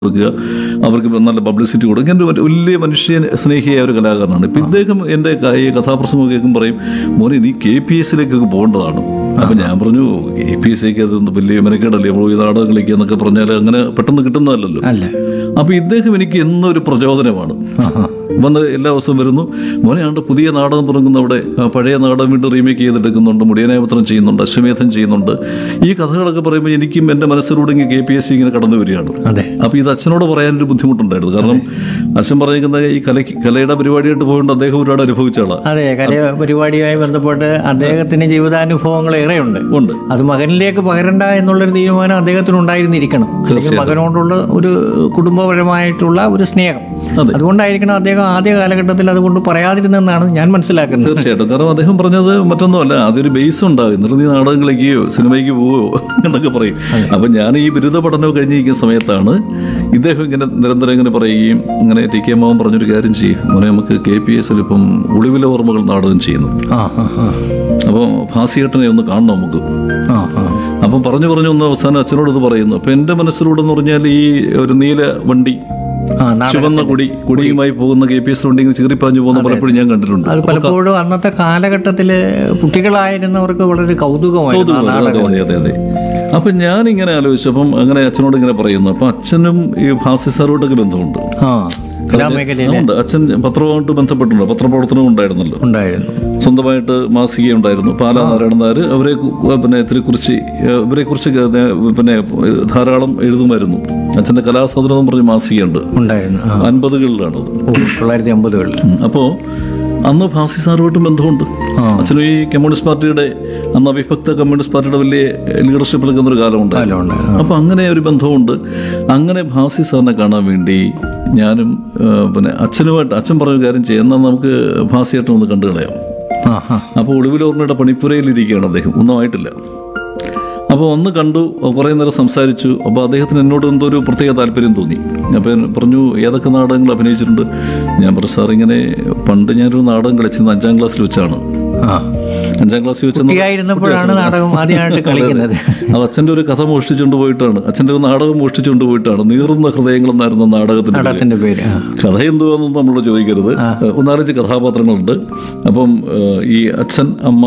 കൊടുക്കുക അവർക്ക് നല്ല പബ്ലിസിറ്റി കൊടുക്കുക എൻ്റെ ഒരു വലിയ മനുഷ്യൻ സ്നേഹിയായ ഒരു കലാകാരനാണ് ഇപ്പം ഇദ്ദേഹം എൻ്റെ ക- ഈ കഥാപ്രസംഗം കേൾക്കും പറയും മോനെ നീ കെ പി എസിലേക്കൊക്കെ പോകേണ്ടതാണ് അപ്പം ഞാൻ പറഞ്ഞു കെ പി എസ് സിക്ക് അതൊന്നും വലിയ മെനക്കേടല്ലേ നമ്മൾ ഈ നാടകം കളിക്കുക എന്നൊക്കെ പറഞ്ഞാൽ അങ്ങനെ പെട്ടെന്ന് കിട്ടുന്നതല്ലല്ലോ അല്ല അപ്പോൾ ഇദ്ദേഹം എനിക്ക് എന്നും ഒരു പ്രചോദനമാണ് വന്ന് എല്ലാ ദിവസവും വരുന്നു മോനെ ആണ്ട് പുതിയ നാടകം തുടങ്ങുന്ന അവിടെ ആ പഴയ നാടകം വീണ്ടും റീമേക്ക് ചെയ്തെടുക്കുന്നുണ്ട് മുടിയനായപത്രം ചെയ്യുന്നുണ്ട് അശ്വമേധം ചെയ്യുന്നുണ്ട് ഈ കഥകളൊക്കെ പറയുമ്പോൾ എനിക്കും എൻ്റെ മനസ്സിലൂടെ ഇങ്ങനെ കെ പി എസ് സി ഇങ്ങനെ കടന്നു വരികയാണ് അതെ അപ്പോൾ ഇത് അച്ഛനോട് പറയാനൊരു ബുദ്ധിമുട്ടുണ്ടായിരുന്നു കാരണം അച്ഛൻ പറഞ്ഞിരിക്കുന്ന ഈ കലയ്ക്ക് കലയുടെ പരിപാടിയായിട്ട് പോയതുകൊണ്ട് അദ്ദേഹം ഒരുപാട് അനുഭവിച്ച ആളാണ് അതെ കല പരിപാടിയുമായി ബന്ധപ്പെട്ട് അദ്ദേഹത്തിന് ജീവിതാനുഭവങ്ങൾ ഏറെയുണ്ട് ഉണ്ട് അത് മകനിലേക്ക് പകരണ്ട എന്നുള്ളൊരു തീരുമാനം അദ്ദേഹത്തിന് ഉണ്ടായിരുന്നിരിക്കണം അല്ലെങ്കിൽ മകനോടുള്ള ഒരു കുടുംബപരമായിട്ടുള്ള ഒരു സ്നേഹം അതെ. അതുകൊണ്ടായിരിക്കണം അദ്ദേഹം ആദ്യ കാലഘട്ടത്തിൽ അതുകൊണ്ട് പറയാതിരുന്നെന്നാണ് ഞാൻ മനസ്സിലാക്കുന്നത് തീർച്ചയായിട്ടും കാരണം അദ്ദേഹം പറഞ്ഞത് മറ്റൊന്നുമല്ല അതൊരു ബേസ് ഉണ്ടാകും എന്നിട്ട് നീ നാടകം കളിക്കുകയോ സിനിമയ്ക്ക് പോവുകയോ എന്നൊക്കെ പറയും അപ്പം ഞാൻ ഈ ബിരുദ പഠനം കഴിഞ്ഞിരിക്കുന്ന സമയത്താണ് ഇദ്ദേഹം ഇങ്ങനെ നിരന്തരം ഇങ്ങനെ പറയുകയും ഇങ്ങനെ ടി കെ മാവൻ പറഞ്ഞൊരു കാര്യം ചെയ്യും മോനെ നമുക്ക് കെ പി എസിൽ ഇപ്പം ഒളിവിലെ ഓർമ്മകൾ നാടകം ചെയ്യുന്നു ആ ആ ആ അപ്പോൾ ഭാസിയേട്ടനെ ഒന്ന് കാണണം നമുക്ക് ആ ആ അപ്പം പറഞ്ഞു പറഞ്ഞു ഒന്ന് അവസാനം അച്ഛനോട് ഇത് പറയുന്നു അപ്പം എൻ്റെ മനസ്സിലൂടെ എന്ന് പറഞ്ഞാൽ ഈ ഒരു നീല വണ്ടി ആ നാടകം ചുവന്ന കൊടി കൊടിയുമായി പോകുന്ന കെ പി എസ് വണ്ടി ഇങ്ങനെ ചീറിപ്പാഞ്ഞു പോകുന്ന പലപ്പോഴും ഞാൻ കണ്ടിട്ടുണ്ട് അത് പലപ്പോഴും അന്നത്തെ കാലഘട്ടത്തില് കുട്ടികളായിരുന്നവർക്ക് വളരെ കൗതുകമായിരുന്നു ആ അതെ നാടകം അതെ അതെ അതെ അപ്പൊ ഞാൻ ഇങ്ങനെ ആലോചിച്ചപ്പം അങ്ങനെ അച്ഛനോട് ഇങ്ങനെ പറയുന്നു അപ്പൊ അച്ഛനും ഈ ഭാസ്യ സാറുമായിട്ടൊക്കെ ബന്ധമുണ്ട് ആ കലാമേഖലയിൽ ഉണ്ട് അച്ഛൻ പത്രവുമായിട്ട് ബന്ധപ്പെട്ടുണ്ട് പത്രപ്രവർത്തനം ഉണ്ടായിരുന്നല്ലോ ഉണ്ടായിരുന്നു സ്വന്തമായിട്ട് മാസിക ഉണ്ടായിരുന്നു പാലാ നാരായണൻ നായർ അവരെ കു- പിന്നെ ഇതിനെക്കുറിച്ച് ഇവരെ കുറിച്ച് പിന്നെ ധാരാളം എഴുതുമായിരുന്നു അച്ഛന്റെ കലാസാധനം എന്ന് പറഞ്ഞ മാസികയുണ്ട് ഉണ്ടായിരുന്നു ആ അൻപതുകളിലാണത് ഓ, തൊള്ളായിരത്തി അമ്പതുകളിൽ അപ്പോൾ അന്ന് ഭാസി സാറുമായിട്ട് ബന്ധമുണ്ട് അച്ഛനും ഈ കമ്മ്യൂണിസ്റ്റ് പാർട്ടിയുടെ അന്ന് അവിഭക്ത കമ്മ്യൂണിസ്റ്റ് പാർട്ടിയുടെ വലിയ ലീഡർഷിപ്പ് എടുക്കുന്ന ഒരു കാലമുണ്ട് കാലം ഉണ്ടായിരുന്നു അപ്പോൾ അങ്ങനെ ഒരു ബന്ധമുണ്ട് അങ്ങനെ ഭാസി സാറിനെ കാണാൻ വേണ്ടി ഞാനും ആ, പിന്നെ അച്ഛനുമായിട്ട് അച്ഛൻ പറഞ്ഞ കാര്യം ചെയ്യാം എന്നാൽ നമുക്ക് ഭാസിയായിട്ട് ഒന്ന് കണ്ടു കളയാം ആ ആ അപ്പോൾ ഒളിവിലോർമ്മയുടെ പണിപ്പുരയിലിരിക്കുകയാണ് അദ്ദേഹം ഒന്നും ആയിട്ടില്ല അപ്പോൾ ഒന്ന് കണ്ടു കുറേ നേരം സംസാരിച്ചു അപ്പോൾ അദ്ദേഹത്തിന് എന്നോട് എന്തോ ഒരു പ്രത്യേക താല്പര്യം തോന്നി അപ്പോൾ ഞാൻ പറഞ്ഞു ഏതൊക്കെ നാടകങ്ങൾ അഭിനയിച്ചിട്ടുണ്ട് ഞാൻ പറഞ്ഞു സാർ ഇങ്ങനെ പണ്ട് ഞാനൊരു നാടകം കളിച്ചത് അഞ്ചാം ക്ലാസ്സിൽ വെച്ചാണ് ആ അഞ്ചാം ക്ലാസ്സിൽ വെച്ച് കുട്ടിയായിരുന്നപ്പോഴാണ് നാടകം ആദ്യമായിട്ട് കളിക്കുന്നത് അത് അച്ഛൻ്റെ ഒരു കഥ മോഷ്ടിച്ചുകൊണ്ട് പോയിട്ടാണ് അച്ഛൻ്റെ ഒരു നാടകം മോഷ്ടിച്ചുകൊണ്ട് പോയിട്ടാണ് നീറുന്ന ഹൃദയങ്ങൾ എന്നായിരുന്നു നാടകത്തിൻ്റെ പേര്. നാടകത്തിന്റെ പേര് ആ. കഥ എന്തുവാണെന്ന് നമ്മളോട് ചോദിക്കരുത് ഒന്നാലഞ്ച് കഥാപാത്രങ്ങളുണ്ട് അപ്പം ഏഹ്, ഈ അച്ഛൻ അമ്മ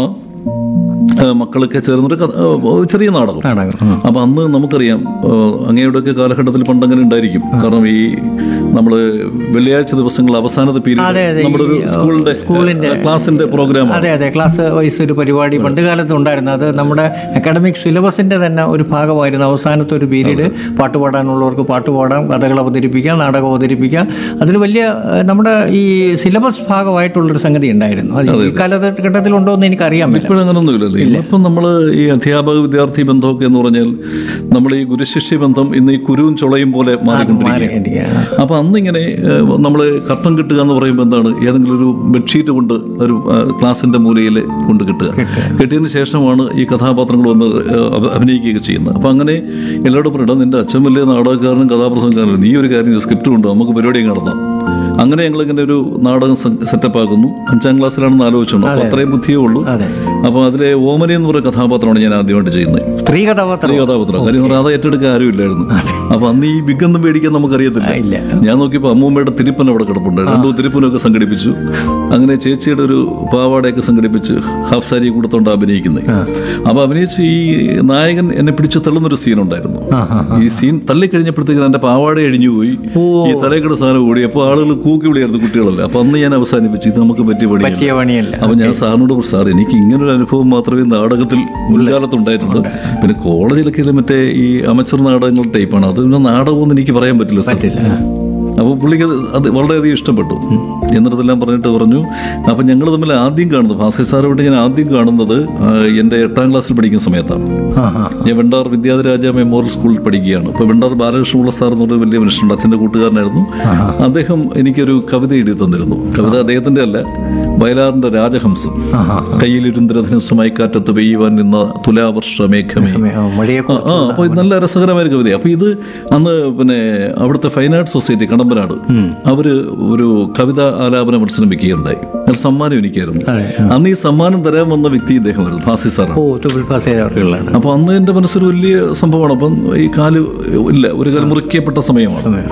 ഏഹ്, മക്കളൊക്കെ ചേർന്നൊരു കഥ ഏഹ്, ചെറിയ നാടകം നാടകം ഉം. അപ്പം അന്ന് നമുക്കറിയാം ഏഹ്, അങ്ങയുടെയൊക്കെ കാലഘട്ടത്തിൽ പണ്ട് അങ്ങനെ ഉണ്ടായിരിക്കും കാരണം ഈ നമ്മൾ വെള്ളിയാഴ്ച ദിവസങ്ങൾ അവസാനത്തെ അതെ, പീരീഡ് അതെ. നമ്മുടെ ഒരു ഈ, സ്കൂളിന്റെ സ്കൂളിന്റെ- ഏഹ്, ക്ലാസിന്റെ പ്രോഗ്രാമാണ് അതെ അതെ ക്ലാസ് വൈസ് ഒരു പരിപാടി പണ്ട് കാലത്ത് ഉണ്ടായിരുന്നു അത് നമ്മുടെ അക്കാഡമിക് സിലബസിന്റെ തന്നെ ഒരു ഭാഗമായിരുന്നു അവസാനത്തെ ഒരു പീരീഡ് പാട്ട് പാടാനുള്ളവർക്ക് പാട്ട് പാടാം കഥകൾ അവതരിപ്പിക്കാം നാടകം അവതരിപ്പിക്കാം അതിന് വലിയ ഏഹ്, നമ്മുടെ ഈ സിലബസ് ഭാഗമായിട്ടുള്ളൊരു സംഗതി ഉണ്ടായിരുന്നു അത് ഈ കാലഘട്ടത്തിൽ ഉണ്ടോ എന്ന് എനിക്കറിയാൻ പറ്റില്ല ഇപ്പോഴും അങ്ങനൊന്നുമില്ലല്ലോ ഇന്നിപ്പം നമ്മൾ ഈ അധ്യാപക വിദ്യാർത്ഥി ബന്ധമൊക്കെ എന്ന് പറഞ്ഞാൽ നമ്മൾ ഈ ഗുരുശിഷ്യ ബന്ധം ഇന്ന് ഈ കുരുവും ചുളയും പോലെ മാറിക്കൊണ്ടിരിക്കുക അപ്പൊ അന്ന് ഇങ്ങനെ നമ്മൾ കർട്ടൻ കിട്ടുക എന്ന് പറയുമ്പോൾ എന്താണ് ഏതെങ്കിലും ഒരു ബെഡ്ഷീറ്റ് കൊണ്ട് ഒരു ആ, ക്ലാസിന്റെ മൂലയിൽ കൊണ്ട് കിട്ടുക കിട്ടിയതിന് ശേഷമാണ് ഈ കഥാപാത്രങ്ങൾ വന്ന് ആ, അഭ- അഭിനയിക്കുകയൊക്കെ ചെയ്യുന്നത് അപ്പൊ അങ്ങനെ എല്ലാവരും പറയണം നിന്റെ അച്ഛൻ വലിയ നാടകക്കാരനും കഥാപ്രസംഗക്കാരനും നീ ഒരു കാര്യം സ്ക്രിപ്റ്റ് കൊണ്ട് നമുക്ക് പരിപാടി നടത്താം അങ്ങനെ ഞങ്ങൾ ഇങ്ങനെ ഒരു നാടകം സെറ്റപ്പ് ആക്കുന്നു അഞ്ചാം ക്ലാസ്സിലാണെന്ന് ആലോചിച്ചോണ്ട് അപ്പൊ അത്രയും ബുദ്ധിയേ ഉള്ളൂ അതെ അപ്പോൾ അതിലെ ഓമന എന്ന് പറയുന്ന കഥാപാത്രമാണ് ഞാൻ ആദ്യമായിട്ട് ചെയ്യുന്നത് സ്ത്രീ കഥാപാത്രം ഈ കഥാപാത്രം കാര്യം എന്ന് പറഞ്ഞാൽ അത് ഏറ്റെടുക്കാൻ ആരുമില്ലായിരുന്നു അപ്പൊ അന്ന് ഈ വിഗൊന്നും മേടിക്കാൻ നമുക്കറിയത്തില്ല ഇല്ല ഞാൻ നോക്കിയപ്പോൾ അമ്മൂമ്മയുടെ തിരുപ്പൻ അവിടെ കിടപ്പുണ്ട് രണ്ടു തിരുപ്പനൊക്കെ സംഘടിപ്പിച്ചു അങ്ങനെ ചേച്ചിയുടെ ഒരു പാവാടയൊക്കെ സംഘടിപ്പിച്ച് ഹാഫ് സാരി കൊടുത്തോണ്ട് അഭിനയിക്കുന്നത് അപ്പൊ അഭിനയിച്ച് ഈ നായകൻ എന്നെ പിടിച്ച് തള്ളുന്നൊരു സീൻ ഉണ്ടായിരുന്നു ആ ആ ഈ സീൻ തള്ളിക്കഴിഞ്ഞപ്പോഴത്തേക്കും എന്റെ പാവാട അഴിഞ്ഞു പോയി ഈ തലയുടെ സാധനം കൂടി അപ്പോൾ ആളുകൾ കൂക്കി വിളിയായിരുന്നു കുട്ടികളല്ല അപ്പൊ അന്ന് ഞാൻ അവസാനിപ്പിച്ചു ഇത് നമുക്ക് പറ്റിയ പണിയല്ല പറ്റിയ പണിയല്ല അപ്പൊ ഞാൻ സാറിനോട് പറഞ്ഞു, സാർ എനിക്ക് ഇങ്ങനൊരു അനുഭവം മാത്രമേ നാടകത്തിൽ മുൻകാലത്ത് ഉണ്ടായിട്ടുണ്ട് പിന്നെ കോളേജിലൊക്കെ ഇത് മറ്റേ ഈ അമച്ചർ നാടകങ്ങൾ ടൈപ്പാണ് അത് പിന്നെ നാടകമൊന്നും എനിക്ക് പറയാൻ പറ്റില്ല സാർ പറ്റില്ല അപ്പോൾ പുള്ളിക്ക് അത് അത് വളരെയധികം ഇഷ്ടപ്പെട്ടു എന്നിട്ടെല്ലാം പറഞ്ഞിട്ട് പറഞ്ഞു അപ്പം ഞങ്ങൾ തമ്മിൽ ആദ്യം കാണുന്നത് ഭാസ്കർ സാറുമായിട്ട് ഞാൻ ആദ്യം കാണുന്നത് ആ, എൻ്റെ എട്ടാം ക്ലാസ്സിൽ പഠിക്കുന്ന സമയത്താണ് ആ ആ ഞാൻ വെണ്ടാർ വിദ്യാധരാജ മെമ്മോറിയൽ സ്കൂളിൽ പഠിക്കുകയാണ് അപ്പോൾ വെണ്ടാർ ബാലകൃഷ്ണപിള്ള സാർ എന്ന് പറഞ്ഞ വലിയ മനുഷ്യനുണ്ട് അച്ഛൻ്റെ കൂട്ടുകാരനായിരുന്നു അദ്ദേഹം എനിക്കൊരു കവിത എഴുതി തന്നിരുന്നു കവിത അദ്ദേഹത്തിൻ്റെ അല്ല വയലാറിൻ്റെ രാജഹംസം ആ ആ കയ്യിലിരുന്ദ്രധനുസമായി കാറ്റത്ത് പെയ്യുവാൻ നിന്ന തുലാവർഷ മേഘമേ ആ, മഴയെ ആ ആ, അപ്പോൾ ഇത് നല്ല രസകരമായ ഒരു കവിത അപ്പോൾ ഇത് അന്ന് പിന്നെ അവിടുത്തെ ഫൈൻ ആർട്സ് സൊസൈറ്റി കടമ്പനാട് അവര് ഒരു കവിത ആലാപന മത്സരം വെക്കുകയുണ്ടായി അതിൽ സമ്മാനം എനിക്കായിരുന്നു അതെ അന്ന് ഈ സമ്മാനം തരാൻ വന്ന വ്യക്തി ഇദ്ദേഹമായിരുന്നു ഭാസി സാറാണ് ഓ തുബിൾ പാസ് ചെയ്തവർക്കുള്ളതാണ് അപ്പോൾ അന്ന് എൻ്റെ മനസ്സൊരു വലിയ സംഭവമാണ് അപ്പം ഈ കാല് ഇല്ല ഒരു കാലം മുറിക്കപ്പെട്ട സമയമാണ്